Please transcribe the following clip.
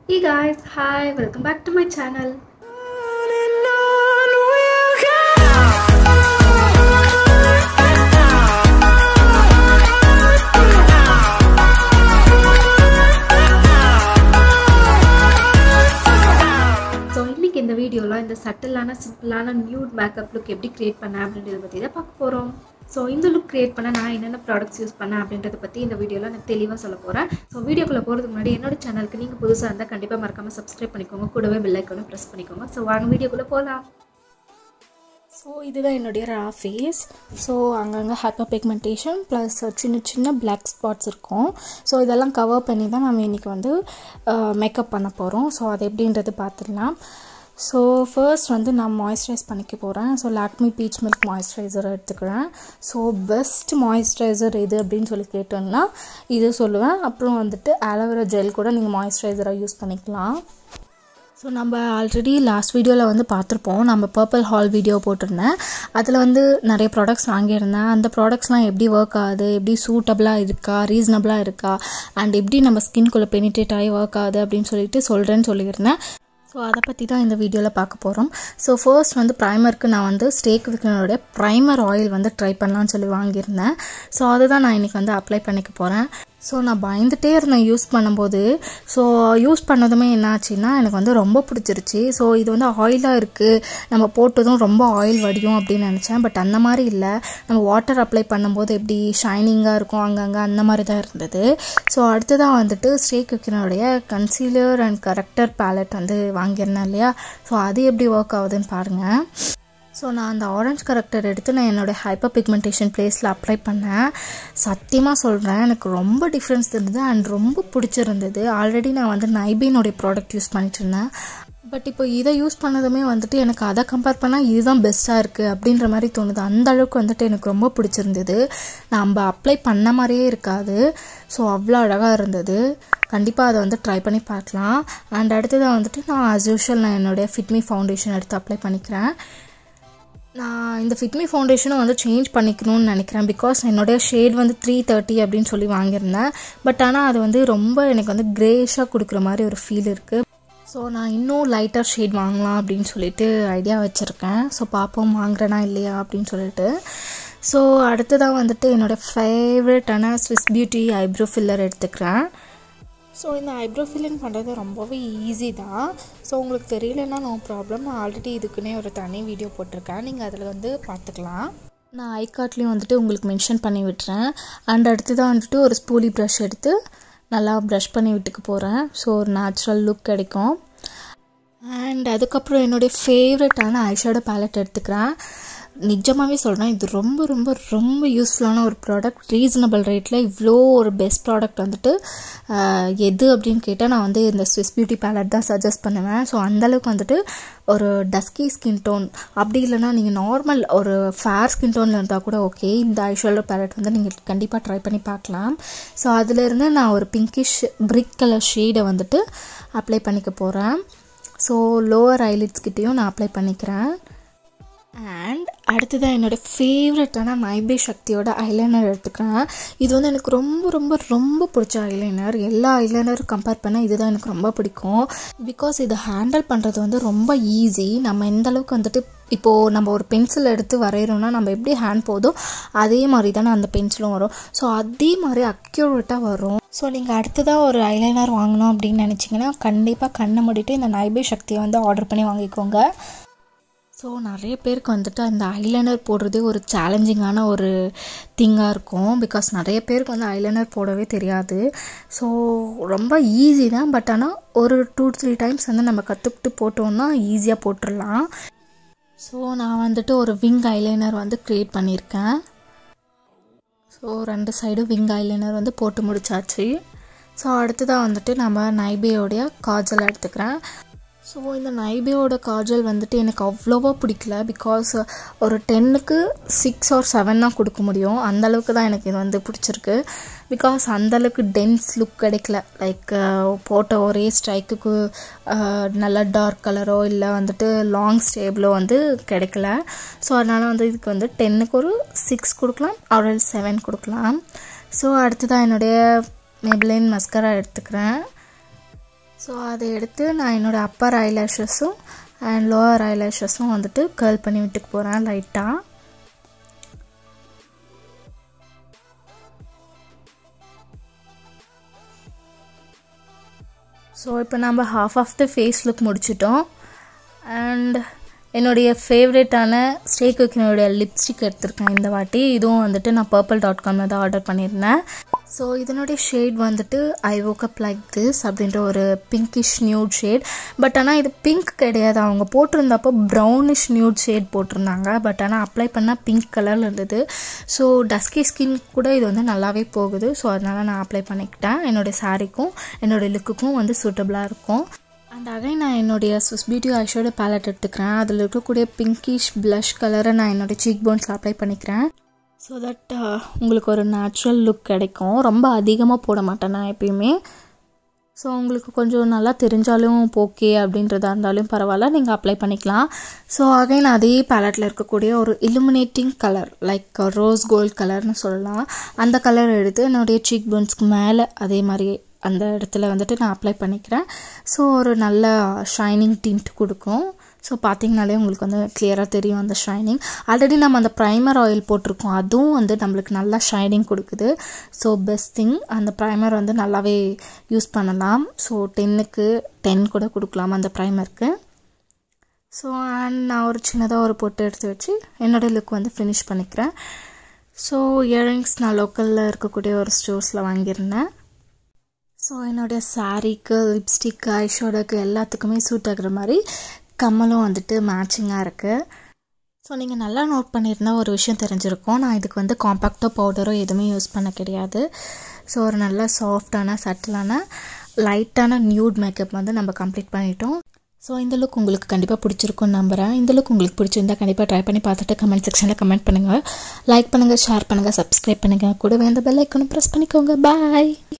Hey guys, hi, welcome back to my channel. So இன்னைக்கு இந்த வீடியோவில் இந்த சட்டிலான சிம்பிளான நியூட் மேக்கப் லுக் எப்படி கிரியேட் பண்ணேன் அப்படின்றத பற்றி தான் பார்க்க போகிறோம் ஸோ இந்த லுக் கிரியேட் பண்ண நான் என்னென்ன ப்ராடக்ட்ஸ் யூஸ் பண்ணேன் அப்படின்றத பற்றி இந்த வீடியோவில் நான் தெளிவாக சொல்ல போகிறேன் ஸோ வீடியோக்குள்ளே போகிறதுக்கு முன்னாடி என்னோட சேனலுக்கு நீங்கள் புதுசாக இருந்தால் கண்டிப்பாக மறக்காமல் சப்ஸ்கிரைப் பண்ணிக்கோங்க கூடவே பெல் ஐக்கானும் ப்ரெஸ் பண்ணிக்கோங்க ஸோ வாங்க வீடியோக்குள்ளே போகலாம் ஸோ இதுதான் என்னுடைய ரா ஃபேஸ் ஸோ அங்கங்கே ஹைப்பர் பிக்மெண்டேஷன் ப்ளஸ் சின்ன சின்ன பிளாக் ஸ்பாட்ஸ் இருக்கும் ஸோ இதெல்லாம் கவர் பண்ணி தான் நம்ம இன்றைக்கி வந்து மேக்கப் பண்ண போகிறோம் ஸோ அது எப்படின்றது பார்த்துடலாம் ஸோ ஃபர்ஸ்ட் வந்து நான் மாய்ஸ்சரைஸ் பண்ணிக்க போகிறேன் so Lakme peach milk moisturiser எடுத்துக்கிறேன் ஸோ பெஸ்ட் மாய்ஸ்சரைசர் எது அப்படின்னு சொல்லி கேட்டோம்னா இது சொல்லுவேன் அப்புறம் வந்துட்டு ஆலோவேரா ஜெல் கூட நீங்கள் மாய்ஸ்சரைசராக யூஸ் பண்ணிக்கலாம் ஸோ நம்ம ஆல்ரெடி லாஸ்ட் வீடியோவில் வந்து பார்த்துருப்போம் நம்ம பர்பிள் ஹால் வீடியோ போட்டிருந்தேன் அதில் வந்து நிறைய ப்ராடக்ட்ஸ் வாங்கியிருந்தேன் அந்த ப்ராடக்ட்ஸ்லாம் எப்படி ஒர்க் ஆகுது எப்படி சூட்டபுளாக இருக்கா ரீசனபிளாக இருக்கா அண்ட் எப்படி நம்ம ஸ்கின்குள்ளே பெனிட்ரேட் ஆகி ஒர்க் ஆகுது அப்படின்னு சொல்லிட்டு சொல்கிறேன்னு சொல்லியிருந்தேன் ஸோ அதை பற்றி தான் இந்த வீடியோவில் பார்க்க போகிறோம் ஸோ ஃபர்ஸ்ட் வந்து ப்ரைமருக்கு நான் வந்து ஸ்டேக் விக்கனோடைய ப்ரைமர் ஆயில் வந்து ட்ரை பண்ணலான்னு சொல்லி வாங்கியிருந்தேன் ஸோ அதுதான் நான் இன்றைக்கி வந்து அப்ளை பண்ணிக்க போகிறேன் ஸோ நான் பயந்துகிட்டே இருந்தேன் யூஸ் பண்ணும்போது ஸோ யூஸ் பண்ணதுமே என்னாச்சுன்னா எனக்கு வந்து ரொம்ப பிடிச்சிருச்சு ஸோ இது வந்து ஆயிலாக இருக்குது நம்ம போட்டதும் ரொம்ப ஆயில் வடியும் அப்படின்னு நினச்சேன் பட் அந்த மாதிரி இல்லை நம்ம வாட்டர் அப்ளை பண்ணும்போது எப்படி ஷைனிங்காக இருக்கும் அங்கங்கே அந்த மாதிரி தான் இருந்தது ஸோ அடுத்ததாக வந்துட்டு ஸ்டேக் விக்கனுடைய கன்சீலர் அண்ட் கரெக்டர் பேலட் வந்து வாங்கியிருந்தேன் இல்லையா ஸோ அது எப்படி ஒர்க் ஆகுதுன்னு பாருங்கள் ஸோ நான் அந்த ஆரஞ்ச் கரெக்டர் எடுத்து நான் என்னோடய ஹைப்பர் பிக்மெண்டேஷன் ப்ளேஸில் அப்ளை பண்ணேன் சத்தியமாக சொல்கிறேன் எனக்கு ரொம்ப டிஃப்ரென்ஸ் இருந்தது அண்ட் ரொம்ப பிடிச்சிருந்தது ஆல்ரெடி நான் வந்து நைபீனோடைய ப்ராடக்ட் யூஸ் பண்ணிட்டு இருந்தேன் பட் இப்போ இதை யூஸ் பண்ணதுமே வந்துட்டு எனக்கு அதை கம்பேர் பண்ணால் இதுதான் பெஸ்ட்டாக இருக்குது அப்படின்ற மாதிரி தோணுது அந்த அளவுக்கு வந்துட்டு எனக்கு ரொம்ப பிடிச்சிருந்தது நம்ம அப்ளை பண்ண மாதிரியே இருக்காது ஸோ அவ்வளோ அழகாக இருந்தது கண்டிப்பாக அதை வந்து ட்ரை பண்ணி பார்க்கலாம் அண்ட் அடுத்ததாக வந்துட்டு நான் ஆஸ் யூஷுவல் நான் என்னுடைய ஃபிட்மி ஃபவுண்டேஷன் எடுத்து அப்ளை பண்ணிக்கிறேன் நான் இந்த ஃபிட்மி ஃபவுண்டேஷனை வந்து சேஞ்ச் பண்ணிக்கணும்னு நினைக்கிறேன் பிகாஸ் என்னுடைய ஷேட் வந்து த்ரீ தேர்ட்டி அப்படின்னு சொல்லி வாங்கியிருந்தேன் பட் ஆனால் அது வந்து ரொம்ப எனக்கு வந்து க்ரேஷாக கொடுக்குற மாதிரி ஒரு ஃபீல் இருக்குது ஸோ நான் இன்னும் லைட்டர் ஷேட் வாங்கலாம் அப்படின்னு சொல்லிட்டு ஐடியா வச்சுருக்கேன் ஸோ பார்ப்போம் வாங்குறேனா இல்லையா அப்படின்னு சொல்லிட்டு ஸோ அடுத்ததாக வந்துட்டு என்னோடய ஃபேவரட்டான ஸ்விஸ் பியூட்டி ஐப்ரோ ஃபில்லர் எடுத்துக்கிறேன் ஸோ இந்த ஐப்ரோ ஃபில்லிங் பண்ணுறது ரொம்பவே ஈஸி தான் ஸோ உங்களுக்கு தெரியலன்னா நோ ப்ராப்ளம் நான் ஆல்ரெடி இதுக்குன்னே ஒரு தனி வீடியோ போட்டிருக்கேன் நீங்கள் அதில் வந்து பார்த்துக்கலாம் நான் ஐ கார்ட்லேயும் வந்துட்டு உங்களுக்கு மென்ஷன் பண்ணி விட்டுறேன் அண்ட் அடுத்து தான் வந்துட்டு ஒரு ஸ்பூலி ப்ரஷ் எடுத்து நல்லா ப்ரஷ் பண்ணி விட்டுக்க போகிறேன் ஸோ ஒரு நேச்சுரல் லுக் கிடைக்கும் அண்ட் அதுக்கப்புறம் என்னுடைய ஃபேவரட்டான ஐஷேடோ பேலட் எடுத்துக்கிறேன் நிஜமாகவே சொல்கிறேன் இது ரொம்ப ரொம்ப ரொம்ப யூஸ்ஃபுல்லான ஒரு ப்ராடக்ட் ரீசனபிள் ரேட்டில் இவ்வளோ ஒரு பெஸ்ட் ப்ராடக்ட் வந்துட்டு எது அப்படின்னு கேட்டால் நான் வந்து இந்த ஸ்விஸ் பியூட்டி பேலட் தான் சஜஸ்ட் பண்ணுவேன் ஸோ அந்தளவுக்கு வந்துட்டு ஒரு டஸ்கி ஸ்கின் டோன் அப்படி இல்லைனா நீங்கள் நார்மல் ஒரு ஃபேர் ஸ்கின் டோனில் இருந்தால் கூட ஓகே இந்த ஐஷோலோ பேலட் வந்து நீங்கள் கண்டிப்பாக ட்ரை பண்ணி பார்க்கலாம் ஸோ அதிலிருந்து நான் ஒரு பிங்கிஷ் பிரிக் கலர் ஷேடை வந்துட்டு அப்ளை பண்ணிக்க போகிறேன் ஸோ லோவர் ஐலிட்ஸ்கிட்டேயும் நான் அப்ளை பண்ணிக்கிறேன் அண்ட் அடுத்ததாக என்னோடய ஃபேவரட்டான மைபே சக்தியோட ஐலைனர் எடுத்துக்கிறேன் இது வந்து எனக்கு ரொம்ப ரொம்ப ரொம்ப பிடிச்ச ஐலைனர் எல்லா ஐலைனரும் கம்பேர் பண்ணால் இதுதான் எனக்கு ரொம்ப பிடிக்கும் பிகாஸ் இதை ஹேண்டில் பண்ணுறது வந்து ரொம்ப ஈஸி நம்ம எந்த அளவுக்கு வந்துட்டு இப்போது நம்ம ஒரு பென்சில் எடுத்து வரைகிறோம்னா நம்ம எப்படி ஹேண்ட் போதோ அதே மாதிரி தானே அந்த பென்சிலும் வரும் ஸோ அதே மாதிரி அக்யூரேட்டாக வரும் ஸோ நீங்கள் அடுத்ததாக ஒரு ஐலைனர் வாங்கணும் அப்படின்னு நினச்சிங்கன்னா கண்டிப்பாக கண்ணை மூடிட்டு இந்த நைபே சக்தியை வந்து ஆர்டர் பண்ணி வாங்கிக்கோங்க ஸோ நிறைய பேருக்கு வந்துட்டு அந்த ஐலைனர் போடுறதே ஒரு சேலஞ்சிங்கான ஒரு திங்காக இருக்கும் பிகாஸ் நிறைய பேருக்கு வந்து ஐலைனர் போடவே தெரியாது ஸோ ரொம்ப ஈஸி தான் பட் ஆனால் ஒரு டூ த்ரீ டைம்ஸ் வந்து நம்ம கற்றுக்கிட்டு போட்டோம்னா ஈஸியாக போட்டுடலாம் ஸோ நான் வந்துட்டு ஒரு விங் ஐலைனர் வந்து க்ரியேட் பண்ணியிருக்கேன் ஸோ ரெண்டு சைடும் விங் ஐலைனர் வந்து போட்டு முடிச்சாச்சு ஸோ அடுத்ததாக வந்துட்டு நம்ம நைபேயோடைய காஜல் எடுத்துக்கிறேன் ஸோ இந்த நைபேயோட காஜல் வந்துட்டு எனக்கு அவ்வளோவா பிடிக்கல பிகாஸ் ஒரு டென்னுக்கு சிக்ஸ் ஆர் செவன் தான் கொடுக்க முடியும் அந்தளவுக்கு தான் எனக்கு இது வந்து பிடிச்சிருக்கு பிகாஸ் அந்தளவுக்கு டென்ஸ் லுக் கிடைக்கல லைக் போட்ட ஒரே ஸ்ட்ரைக்குக்கு நல்ல டார்க் கலரோ இல்லை வந்துட்டு லாங் ஸ்டேபிளோ வந்து கிடைக்கல ஸோ அதனால் வந்து இதுக்கு வந்து டென்னுக்கு ஒரு சிக்ஸ் கொடுக்கலாம் ஒரு செவன் கொடுக்கலாம் ஸோ அடுத்ததான் என்னுடைய மெப்ளைன் மஸ்கரா எடுத்துக்கிறேன் ஸோ அதை எடுத்து நான் என்னோடய அப்பர் ஐலாஷஸும் அண்ட் லோவர் ஐலாஷஸும் வந்துட்டு கேர்ள் பண்ணி விட்டுக்கு போகிறேன் லைட்டாக ஸோ இப்போ நம்ம half of the face look முடிச்சிட்டோம் அண்ட் என்னுடைய ஃபேவரட்டான ஸ்டே குக்கினுடைய லிப்ஸ்டிக் எடுத்திருக்கேன் இந்த வாட்டி இதுவும் வந்துட்டு நான் பர்பிள் டாட் காமில் தான் ஆர்டர் பண்ணியிருந்தேன் ஸோ இதனுடைய ஷேட் வந்துட்டு ஐ woke லைக் திஸ் அப்படின்ற ஒரு பிங்கிஷ் நியூட் ஷேட் பட் ஆனால் இது பிங்க் கிடையாது அவங்க போட்டிருந்தப்போ ப்ரௌனிஷ் நியூட் ஷேட் போட்டிருந்தாங்க பட் ஆனால் அப்ளை பண்ணால் பிங்க் கலரில் இருந்தது ஸோ டஸ்கி ஸ்கின் கூட இது வந்து நல்லாவே போகுது ஸோ அதனால் நான் அப்ளை பண்ணிக்கிட்டேன் என்னுடைய சாரீக்கும் என்னுடைய லுக்குக்கும் வந்து சூட்டபுளாக இருக்கும் அண்ட் அகைன் நான் என்னுடைய சுஸ் பியூட்டி ஐஷோட பேலட் எடுத்துக்கிறேன் அதில் இருக்கக்கூடிய பிங்கிஷ் ப்ளஷ் கலரை நான் என்னோடய சீக் போன்ஸில் அப்ளை பண்ணிக்கிறேன் ஸோ தட் உங்களுக்கு ஒரு நேச்சுரல் லுக் கிடைக்கும் ரொம்ப அதிகமாக போட மாட்டேன் நான் எப்பயுமே ஸோ உங்களுக்கு கொஞ்சம் நல்லா தெரிஞ்சாலும் ஓகே அப்படின்றதா இருந்தாலும் பரவாயில்ல நீங்கள் அப்ளை பண்ணிக்கலாம் ஸோ அகைன் அதே பேலட்டில் இருக்கக்கூடிய ஒரு illuminating colour like rose gold கலர்னு சொல்லலாம் அந்த கலர் எடுத்து என்னுடைய சீக் போன்ஸ்க்கு மேலே அதே மாதிரி அந்த இடத்துல வந்துட்டு நான் அப்ளை பண்ணிக்கிறேன் ஸோ ஒரு நல்ல ஷைனிங் டிண்ட் கொடுக்கும் ஸோ பார்த்தீங்கனாலே உங்களுக்கு வந்து கிளியராக தெரியும் அந்த ஷைனிங் ஆல்ரெடி நம்ம அந்த ப்ரைமர் ஆயில் போட்டிருக்கோம் அதுவும் வந்து நம்மளுக்கு நல்லா ஷைனிங் கொடுக்குது ஸோ பெஸ்ட் திங் அந்த ப்ரைமர் வந்து நல்லாவே யூஸ் பண்ணலாம் ஸோ டென்னுக்கு டென் கூட கொடுக்கலாம் அந்த ப்ரைமருக்கு ஸோ அண்ட் நான் ஒரு சின்னதாக ஒரு பொட்டு எடுத்து வச்சு என்னோடய லுக் வந்து ஃபினிஷ் பண்ணிக்கிறேன் ஸோ இயரிங்ஸ் நான் லோக்கலில் இருக்கக்கூடிய ஒரு ஸ்டோர்ஸில் வாங்கியிருந்தேன் ஸோ என்னுடைய சாரீக்கு லிப்ஸ்டிக்கு ஐஷோடக்கு எல்லாத்துக்குமே சூட் ஆகுற மாதிரி கம்மலும் வந்துட்டு மேட்சிங்காக இருக்குது ஸோ நீங்கள் நல்லா நோட் பண்ணியிருந்தால் ஒரு விஷயம் தெரிஞ்சிருக்கும் நான் இதுக்கு வந்து காம்பேக்டோ பவுடரோ எதுவுமே யூஸ் பண்ண கிடையாது ஸோ ஒரு நல்ல சாஃப்டான சட்டிலான லைட்டான நியூட் மேக்கப் வந்து நம்ம கம்ப்ளீட் பண்ணிட்டோம் ஸோ இந்த லுக் உங்களுக்கு கண்டிப்பாக பிடிச்சிருக்கும்னு நம்புகிறேன் இந்த லுக் உங்களுக்கு பிடிச்சிருந்தா கண்டிப்பாக ட்ரை பண்ணி பார்த்துட்டு கமெண்ட் செக்ஷனில் கமெண்ட் பண்ணுங்கள் லைக் பண்ணுங்கள் ஷேர் பண்ணுங்கள் சப்ஸ்கிரைப் பண்ணுங்கள் கூடவே இந்த பெல் ஐக்கனும் ப்ரெஸ் பண்ணிக்கோங்க பாய்